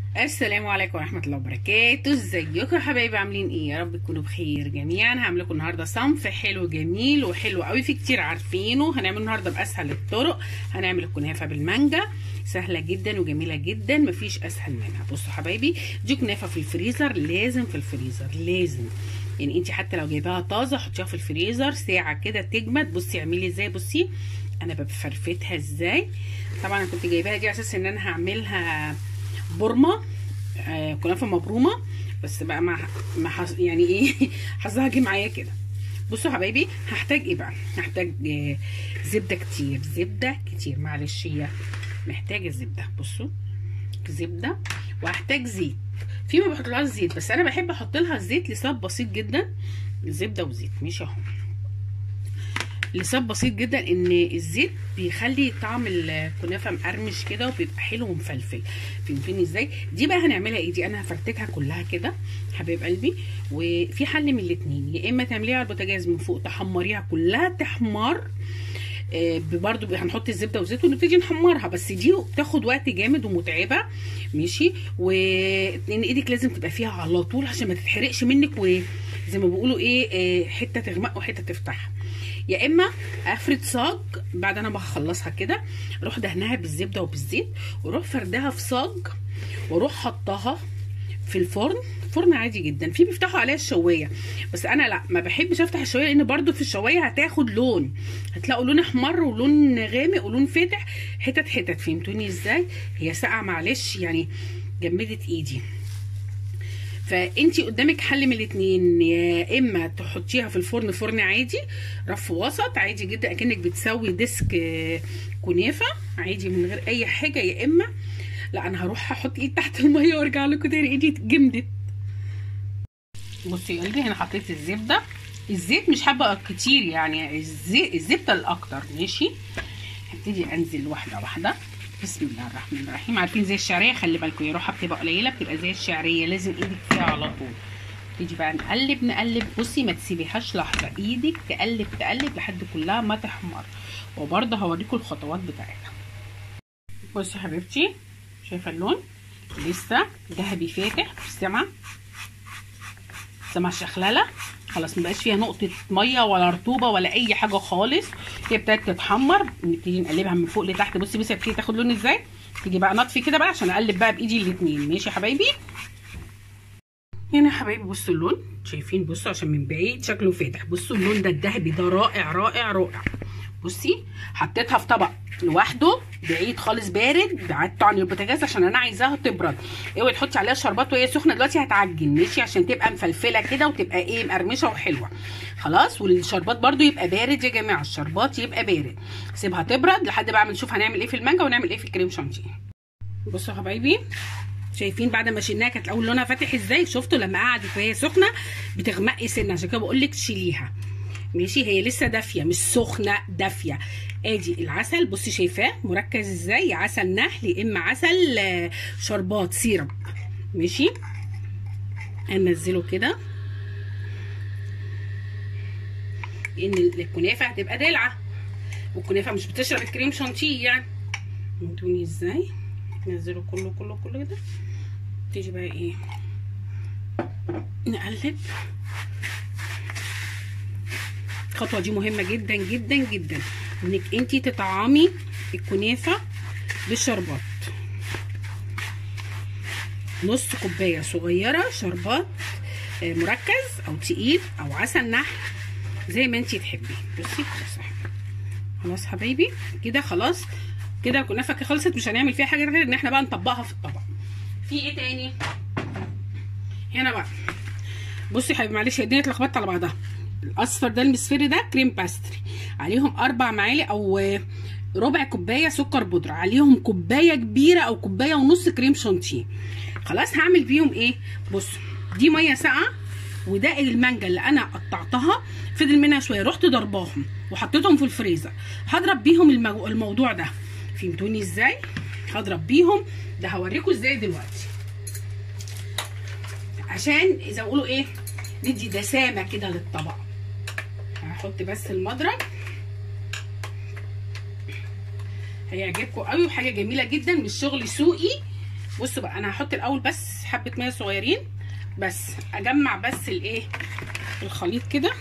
السلام عليكم ورحمة الله وبركاته ازيكم يا حبايبي عاملين ايه يا رب تكونوا بخير جميعا هعمل لكم النهارده صنف حلو جميل وحلو قوي في كتير عارفينه هنعمل النهارده باسهل الطرق هنعمل الكنافة بالمانجا سهلة جدا وجميلة جدا مفيش اسهل منها بصوا حبايبي دي كنافة في الفريزر لازم في الفريزر لازم يعني انت حتى لو جايباها طازة حطيها في الفريزر ساعة كده تجمد بصي اعملي ازاي بصي انا بفرفتها ازاي طبعا انا كنت جايباها دي على اساس ان انا هعملها بورما آه كنافه مبرومه بس بقى مع مع يعني ايه حظها جه معايا كده بصوا حبايبي هحتاج ايه بقى هحتاج آه زبده كتير زبده كتير معلش هي محتاجه زبده بصوا زبده وهحتاج زيت في ما بحطلهاش زيت بس انا بحب احط لها الزيت لسبب بسيط جدا زبده وزيت ماشي اهو لسبب بسيط جدا ان الزيت بيخلي طعم الكنافه مقرمش كده وبيبقى حلو ومفلفل فهمتني ازاي دي بقى هنعملها ايه دي انا هفرتكها كلها كده حبايب قلبي وفي حل من الاتنين يا اما تعمليها على البوتاجاز من فوق تحمريها كلها تحمر آه برضو هنحط الزبده والزيت ونبتدي نحمرها بس دي بتاخد وقت جامد ومتعبه ماشي واتنين ايدك لازم تبقى فيها على طول عشان ما تتحرقش منك وزي ما بيقولوا ايه آه حته تغمق وحته تفتح يا اما افرد صاج بعد انا بخلصها كده اروح دهنها بالزبده وبالزيت واروح فردها في صاج واروح حطها في الفرن فرن عادي جدا في بيفتحوا عليها الشوايه بس انا لا ما بحبش افتح الشوايه لان برده في الشوايه هتاخد لون هتلاقوا لون احمر ولون غامق ولون فاتح حتت حتت فهمتوني ازاي هي ساقعه معلش يعني جمدت ايدي فانت قدامك حل من الاثنين يا اما تحطيها في الفرن فرن عادي رف وسط عادي جدا اكنك بتسوي ديسك كنافه عادي من غير اي حاجه يا اما لا انا هروح احط ايد تحت الميه وارجع لكم تاني ايدي جمدت بصي يا قلبي هنا حطيت الزبده الزيت مش حابه كتير يعني الزيت الزبده الاكتر ماشي هبتدي انزل واحده واحده بسم الله الرحمن الرحيم عارفين زي الشعريه خلي بالكم يا روحها بتبقى قليله بتبقى زي الشعريه لازم ايدك فيها على طول تيجي بقى نقلب نقلب بصي ما تسيبيهاش لحظه ايدك تقلب تقلب لحد كلها ما تحمر وبرده هوريكم الخطوات بتاعتها بصي يا حبيبتي شايفه اللون لسه ذهبي فاتح في السما سما الشخلله خلاص مبقاش فيها نقطه ميه ولا رطوبه ولا اي حاجه خالص هي ابتدت تتحمر نبتدي نقلبها من فوق لتحت بصي بصي بتبتدي تاخد لون ازاي تيجي بقى نطفي كده بقى عشان اقلب بقى بايدي الاثنين ماشي يا حبايبي هنا يا حبايبي بصوا اللون شايفين بصوا عشان من بعيد شكله فاتح بصوا اللون ده الذهبي ده رائع رائع رائع بصي حطيتها في طبق لوحده بعيد خالص بارد بعدته عن البوتاجاز عشان انا عايزاها تبرد اوعي تحطي عليها شربات وهي سخنه دلوقتي هتعجن ماشي عشان تبقى مفلفله كده وتبقى ايه مقرمشه وحلوه خلاص والشربات برده يبقى بارد يا جماعه الشربات يبقى بارد سيبها تبرد لحد بقى ما نشوف هنعمل ايه في المانجا ونعمل ايه في الكريم شانتيه بصوا يا حبايبي شايفين بعد ما شلناها كانت الاول لونها فاتح ازاي شفتوا لما قعدت وهي سخنه بتغمقي سنه عشان كده بقول لك شيليها ماشي هي لسه دافيه مش سخنه دافيه ادي العسل بصي شايفاه مركز ازاي عسل نحل يا اما عسل شربات سيرب ماشي هننزله كده لان الكنافه هتبقى دلعه والكنافه مش بتشرب الكريم شانتيه يعني فهمتوني ازاي ننزله كله كله كله كده تيجي بقى ايه نقلب الخطوه دي مهمه جدا جدا جدا انك انت تطعمي الكنافه بالشربات نص كوبايه صغيره شربات مركز او تقيل او عسل نحل زي ما انت تحبي بصي خلاص خلاص حبايبي كده خلاص كده الكنافه خلصت مش هنعمل فيها حاجه غير ان احنا بقى نطبقها في الطبق في ايه تاني هنا بقى بصي يا حبيبي معلش الدنيا اتلخبطت على بعضها الاصفر ده المسفري ده كريم باستري عليهم اربع معالق او ربع كوبايه سكر بودره عليهم كوبايه كبيره او كوبايه ونص كريم شانتيه خلاص هعمل بيهم ايه بصوا دي ميه ساقعه وده المانجا اللي انا قطعتها فضل منها شويه رحت ضرباهم وحطيتهم في الفريزر هضرب بيهم المو... الموضوع ده فهمتوني ازاي هضرب بيهم ده هوريكم ازاي دلوقتي عشان اذا بيقولوا ايه ندي دسامه كده للطبق هحط بس المضرب هيعجبكم قوي وحاجه جميله جدا مش شغل سوقي بصوا بقى انا هحط الاول بس حبه ميه صغيرين بس اجمع بس الايه الخليط كده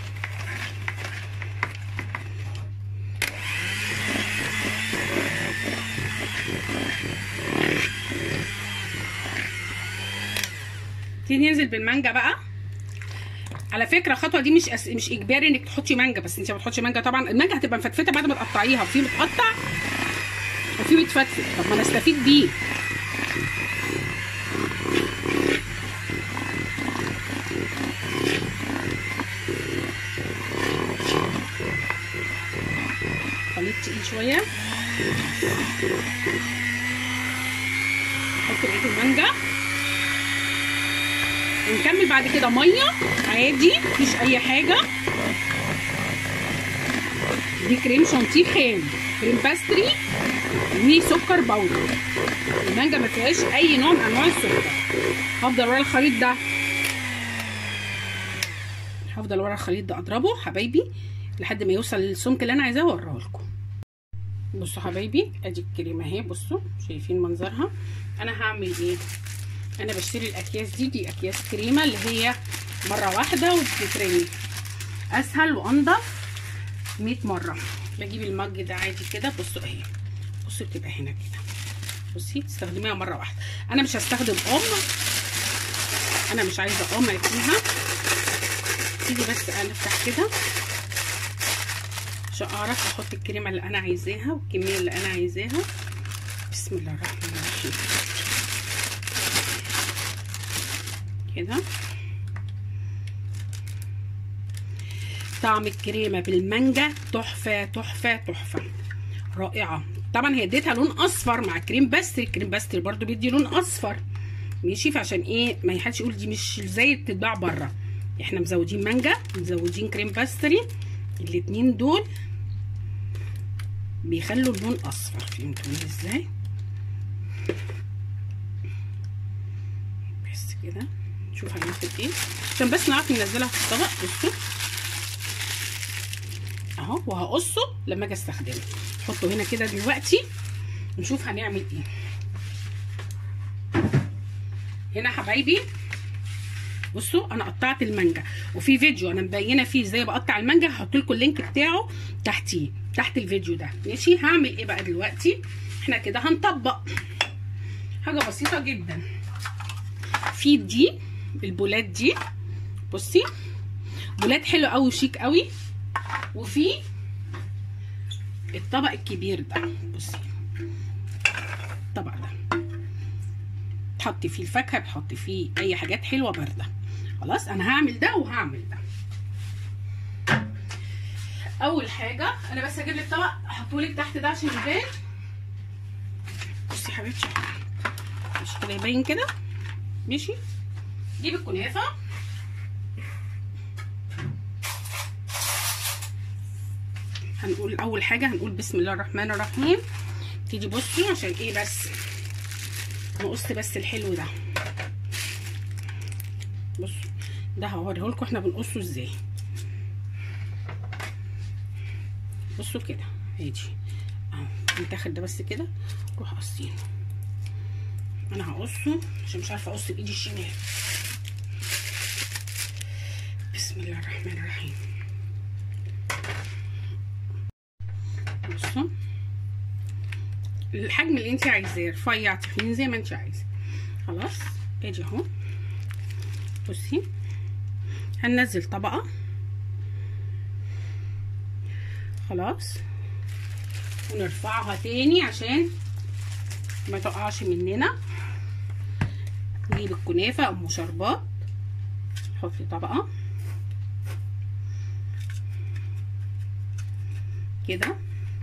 تيجي ننزل بالمانجا بقى على فكره الخطوه دي مش أس... مش اجباري انك تحطي مانجا بس انت ما بتحطش مانجا طبعا المانجا هتبقى مفتفته بعد ما تقطعيها في متقطع وفي متفتفت طب ما انا استفيد بيه خليط تقيل شويه نحط بقيه المانجا ونكمل بعد كده ميه عادي مفيش اي حاجه دي كريم شانتيه خام كريم باستري وسكر باودر المانجا ما فيهاش اي نوع من انواع السكر هفضل ورا الخليط ده هفضل ورا الخليط ده اضربه حبايبي لحد ما يوصل للسمك اللي انا عايزاه واوريه لكم بصوا حبايبي ادي الكريمه اهي بصوا شايفين منظرها انا هعمل ايه انا بشتري الاكياس دي دي اكياس كريمه اللي هي مره واحده وبتترمي اسهل وانضف 100 مره بجيب المج ده عادي كده بصوا اهي بصوا بتبقى هنا كده بصي تستخدميها مره واحده انا مش هستخدم ام انا مش عايزه ام فيها تيجي بس نفتح كده عشان اعرف احط الكريمه اللي انا عايزاها والكميه اللي انا عايزاها بسم الله الرحمن الرحيم كده طعم الكريمه بالمانجا تحفه تحفه تحفه رائعه طبعا هي اديتها لون اصفر مع كريم باستري الكريم باستري برده بيدي لون اصفر ماشي فعشان ايه ما حدش يقول دي مش زي بتتباع بره احنا مزودين مانجا مزودين كريم باستري الاتنين دول بيخلوا اللون اصفر فهمتوني ازاي بس كده نشوف هناخد ايه عشان بس نعرف ننزلها في الطبق بصوا اهو وهقصه لما اجي استخدمه نحطه هنا كده دلوقتي نشوف هنعمل ايه هنا حبايبي بصوا انا قطعت المانجا وفي فيديو انا مبينه فيه ازاي بقطع المانجا هحط لكم اللينك بتاعه تحتيه تحت الفيديو ده ماشي هعمل ايه بقى دلوقتي احنا كده هنطبق حاجه بسيطه جدا في دي البولات دي بصي بولات حلو قوي وشيك قوي وفي الطبق الكبير ده بصي الطبق ده تحطي فيه الفاكهه بتحطي فيه اي حاجات حلوه بارده خلاص انا هعمل ده وهعمل ده اول حاجه انا بس هجيب لك طبق احطه تحت ده عشان يبان بصي يا حبيبتي مش كده يبين كده ماشي جيب الكنافه هنقول اول حاجه هنقول بسم الله الرحمن الرحيم تيجي بصي عشان ايه بس نقص بس الحلو ده بصوا ده هوريه لكم احنا بنقصه ازاي بصوا كده ادي اهو نتاخد ده بس كده نروح قاصينه انا هقصه عشان مش عارفه اقص بايدي الشمال بسم الله الرحمن الرحيم بصوا الحجم اللي انت عايزاه رفيع تخين زي ما انت عايزه خلاص ادي اهو بصي هننزل طبقه خلاص ونرفعها تاني عشان ما تقعش مننا نجيب الكنافه ام شربات نحط طبقه كده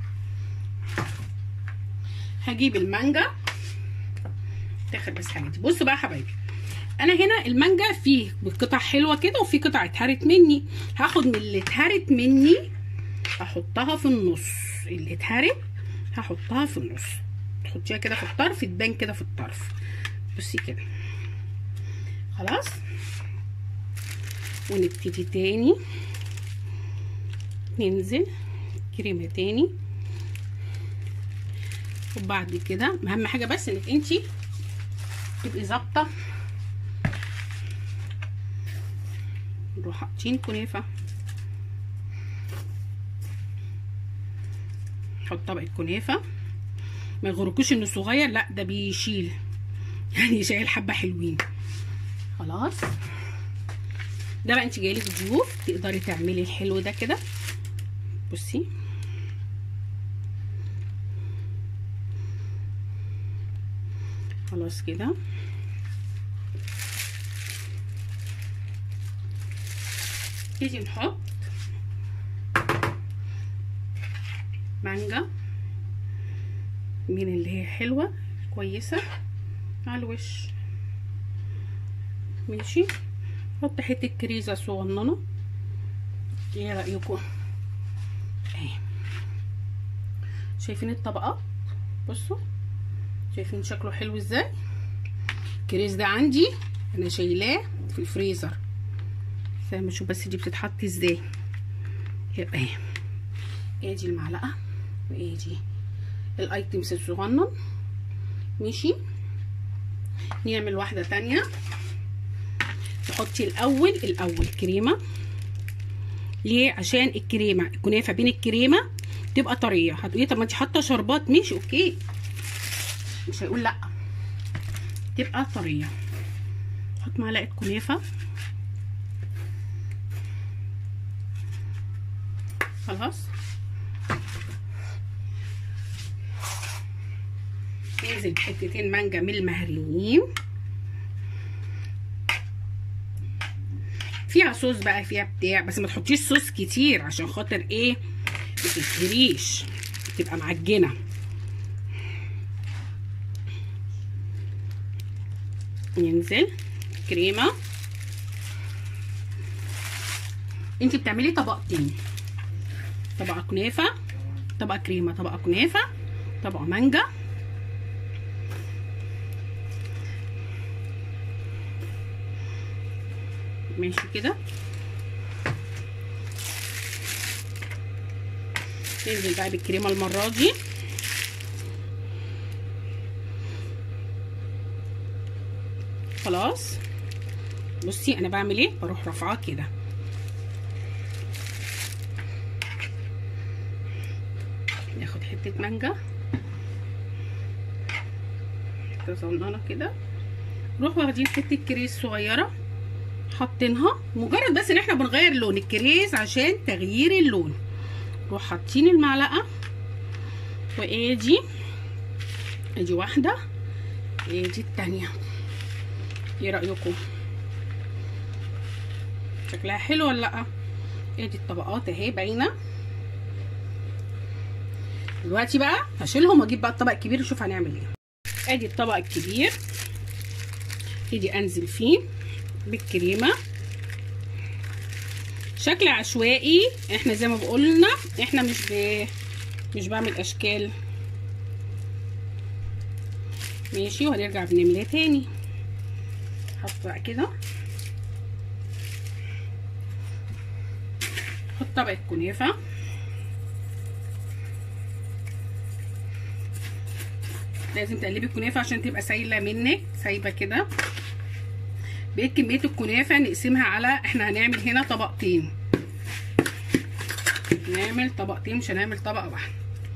هجيب المانجا تاخد بس حاجتي بصوا بقى يا حبايبي انا هنا المانجا فيه قطع حلوه كده وفي قطع اتهرت مني هاخد من اللي اتهرت مني احطها في النص اللي اتهرت هحطها في النص تحطيها كده في الطرف تبان كده في الطرف بصي كده خلاص ونبتدي تاني ننزل كريمه تاني وبعد كده اهم حاجه بس انك انتي تبقي ظابطه نروح حاطين كنافه نحط طبقه كنافه ما يغركوش انه صغير لا ده بيشيل يعني شايل حبه حلوين خلاص ده بقى انت جايلك ضيوف تقدري تعملي الحلو ده كده بصي خلاص كده نيجي نحط مانجا من اللي هي حلوه كويسه على الوش ماشي نحط حته كريزه صغننه ايه رايكم اهي شايفين الطبقات بصوا شايفين شكله حلو ازاي الكريز ده عندي انا شايلاه في الفريزر زي ما اشوف بس دي بتتحط ازاي يبقى اهي ادي المعلقه وادي الايتمز الصغنن ماشي نعمل واحده تانية تحطي الاول الاول كريمه ليه عشان الكريمه الكنافه بين الكريمه تبقى طريه هتقولي طب ما انت حاطه شربات ماشي اوكي مش هيقول لا تبقى طريه حط معلقه كنافه خلاص ننزل بحتتين مانجا من المهريين فيها صوص بقى فيها بتاع بس ما تحطيش صوص كتير عشان خاطر ايه بتتهريش تبقى معجنه ينزل كريمه انت بتعملي طبقتين طبقه كنافه طبقه كريمه طبقه كنافه طبقه مانجا ماشي كده ننزل بقى بالكريمه المره دي خلاص بصي انا بعمل ايه بروح رافعاه كده ناخد حته مانجا حته صغننه كده نروح واخدين حته كريز صغيره حاطينها مجرد بس ان احنا بنغير لون الكريز عشان تغيير اللون نروح حاطين المعلقه وادي ادي واحده ادي التانيه ايه رايكم شكلها حلو ولا لا ادي الطبقات اهي باينه دلوقتي بقى هشيلهم واجيب بقى الطبق الكبير نشوف هنعمل ايه ادي الطبق الكبير ابتدي انزل فيه بالكريمه شكل عشوائي احنا زي ما بقولنا احنا مش ب... مش بعمل اشكال ماشي وهنرجع بنملاه تاني حط بقى كده حط طبق الكنافه لازم تقلبي الكنافه عشان تبقى سايله منك سايبه كده بقيت كميه الكنافه نقسمها على احنا هنعمل هنا طبقتين نعمل طبقتين مش هنعمل طبقه واحده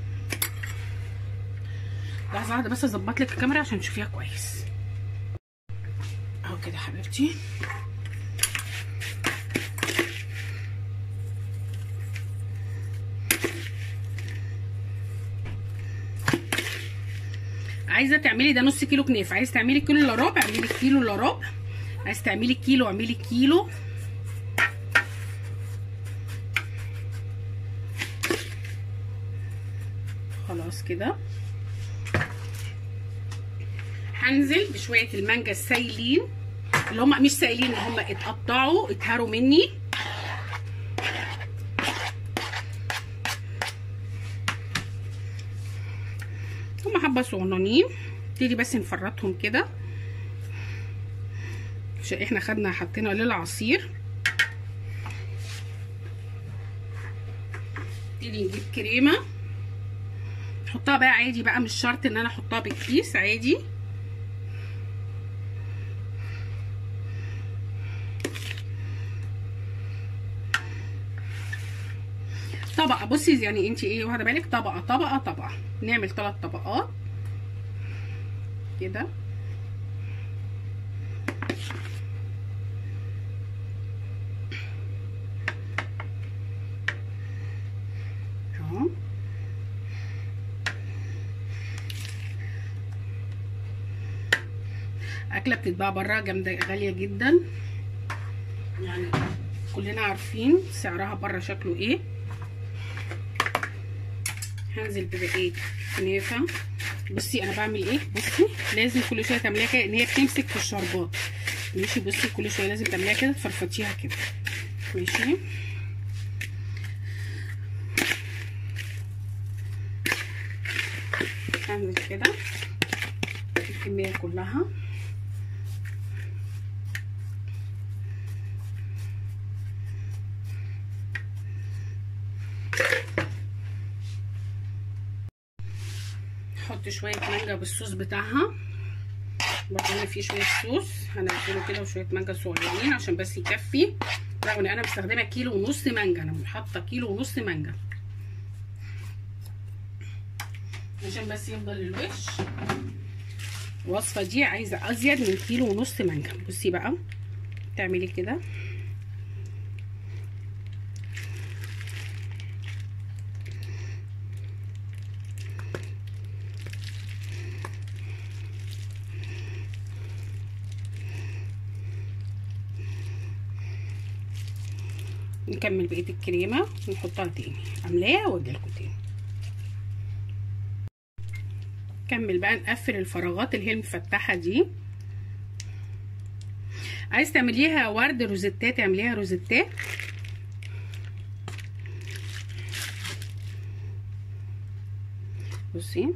لحظه واحده بس اظبط لك الكاميرا عشان تشوفيها كويس اهو كده حبيبتي عايزه تعملي ده نص كيلو كنافه عايز تعملي كيلو الا ربع اعملي كيلو الا ربع عايز تعملي كيلو اعملي كيلو خلاص كده هنزل بشويه المانجا السايلين اللي هم مش سايلين هم اتقطعوا اتهروا مني هم حبه صغننين نبتدي بس نفرطهم كده عشان احنا خدنا حطينا للعصير نبتدي نجيب كريمه نحطها بقى عادي بقى مش شرط ان انا احطها بالكيس عادي طبقه بصي يعني انت ايه واخده بالك طبقه طبقه طبقه نعمل ثلاث طبقات كده اهو اكله بتتباع بره جامده غاليه جدا يعني كلنا عارفين سعرها بره شكله ايه هنزل ببقيه كنافه بصي انا بعمل ايه بصي لازم كل شويه تعمليها كده ان هي بتمسك في الشربات ماشي بصي كل شويه لازم تعمليها كده تفرفتيها كده ماشي هعمل كده الكميه كلها نحط شويه مانجا بالصوص بتاعها برضه فيه شويه صوص هنزله كده وشويه مانجا صغيرين عشان بس يكفي رغم ان انا مستخدمه كيلو ونص مانجا انا حاطه كيلو ونص مانجا عشان بس يفضل الوش الوصفه دي عايزه ازيد من كيلو ونص مانجا بصي بقى تعملي كده نكمل بقيه الكريمه ونحطها تاني عاملاها واجيلكوا تاني نكمل بقى نقفل الفراغات اللي هي المفتحه دي عايز تعمليها ورد روزيتات اعمليها روزيتات بصي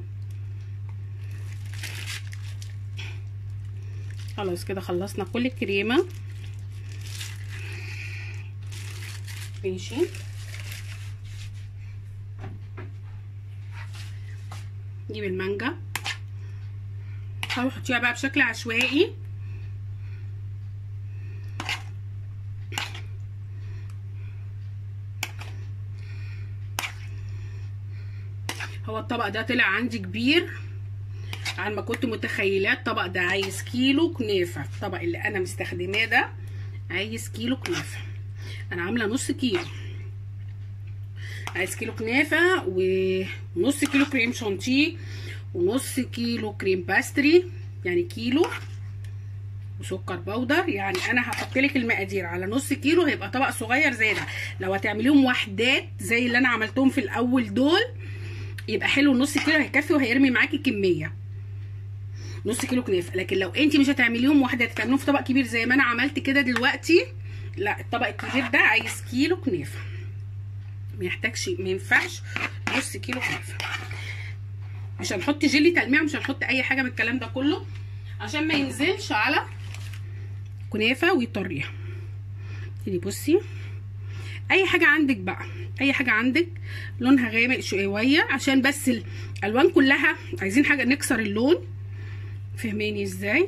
خلاص كده خلصنا كل الكريمه ماشي نجيب المانجا حاولي حطيها بقى بشكل عشوائي هو الطبق ده طلع عندي كبير عن ما كنت متخيلاه الطبق ده عايز كيلو كنافه الطبق اللي انا مستخدماه ده عايز كيلو كنافه انا عامله نص كيلو عايز كيلو كنافه ونص كيلو كريم شانتيه ونص كيلو كريم باستري يعني كيلو وسكر بودر يعني انا هحط لك المقادير على نص كيلو هيبقى طبق صغير زي ده لو هتعمليهم وحدات زي اللي انا عملتهم في الاول دول يبقى حلو نص كيلو هيكفي وهيرمي معاكي كميه نص كيلو كنافه لكن لو انت مش هتعمليهم وحدات هتعمليهم في طبق كبير زي ما انا عملت كده دلوقتي لا الطبق الكبير ده عايز كيلو كنافه ما يحتاجش ما ينفعش نص كيلو كنافه مش هنحط جيلي تلميع مش هنحط اي حاجه من الكلام ده كله عشان ما ينزلش على كنافه ويطريها تيجي بصي اي حاجه عندك بقى اي حاجه عندك لونها غامق شويه عشان بس الالوان كلها عايزين حاجه نكسر اللون فهماني ازاي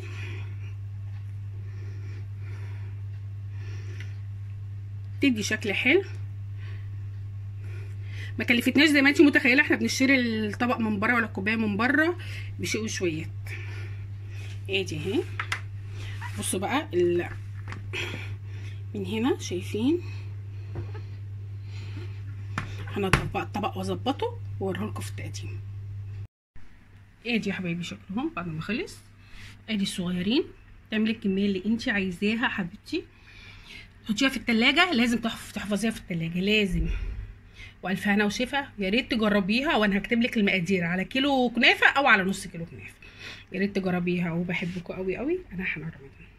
تدي شكل حلو ما كلفتناش زي ما انت متخيله احنا بنشتري الطبق من بره ولا الكوبايه من بره بشيء وشويات ادي اهي بصوا بقى ال... من هنا شايفين انا اطبق الطبق واظبطه واوريه لكم في التقديم ادي يا حبايبي شكلهم بعد ما خلص ادي الصغيرين تعملي الكميه اللي انت عايزاها حبيبتي حطيها في التلاجة لازم تحفظيها في التلاجة لازم والف هنا وشفا يا ريت تجربيها وانا هكتب لك المقادير على كيلو كنافه او على نص كيلو كنافه يا ريت تجربيها وبحبكم قوي قوي انا حنان رمضان